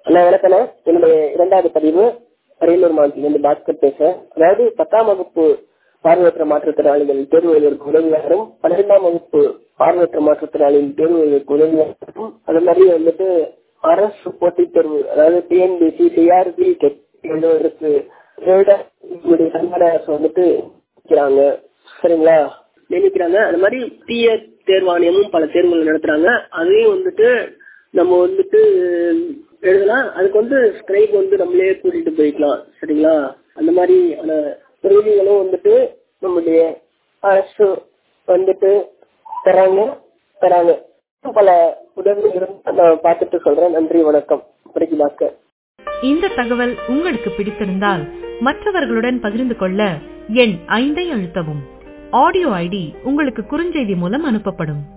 அண்ணா வணக்கண்ணா என்னுடைய இரண்டாவது பதிவு அரியலூர் மாவட்டத்திலிருந்து பாஸ்கர் பேசுறேன் அதாவது பத்தாம் வகுப்பு பார்வையற்ற மாற்றுத்திறனாளிகள் தேர்வு எழுதுவதற்கு உதவியாகவும் பன்னிரெண்டாம் வகுப்பு பார்வையற்ற மாற்றுத்திறனாளிகள் தேர்வு எழுதுவதற்கு உதவியாகவும் அது மாதிரி வந்துட்டு அரசு போட்டித் தேர்வு அதாவது டிஎன்பிசி டிஆர்பி எழுதுவதற்கு நம்முடைய தமிழக அரசு வந்துட்டு நியமிக்கிறாங்க சரிங்களா நியமிக்கிறாங்க அது மாதிரி தீய தேர்வாணையமும் பல தேர்வுகள் நடத்துறாங்க அதையும் வந்துட்டு நம்ம வந்துட்டு எழுதலாம் அதுக்கு வந்து ஸ்கிரைப் வந்து நம்மளே கூட்டிட்டு போய்க்கலாம் சரிங்களா அந்த மாதிரியான உதவிகளும் வந்துட்டு நம்முடைய அரசு வந்துட்டு தராங்க தராங்க பல உதவிகளும் நான் பார்த்துட்டு சொல்றேன் நன்றி வணக்கம் பிரிக்கி பாஸ்கர் இந்த தகவல் உங்களுக்கு பிடித்திருந்தால் மற்றவர்களுடன் பகிர்ந்து கொள்ள எண் ஐந்தை அழுத்தவும் ஆடியோ ஐடி உங்களுக்கு குறுஞ்செய்தி மூலம் அனுப்பப்படும்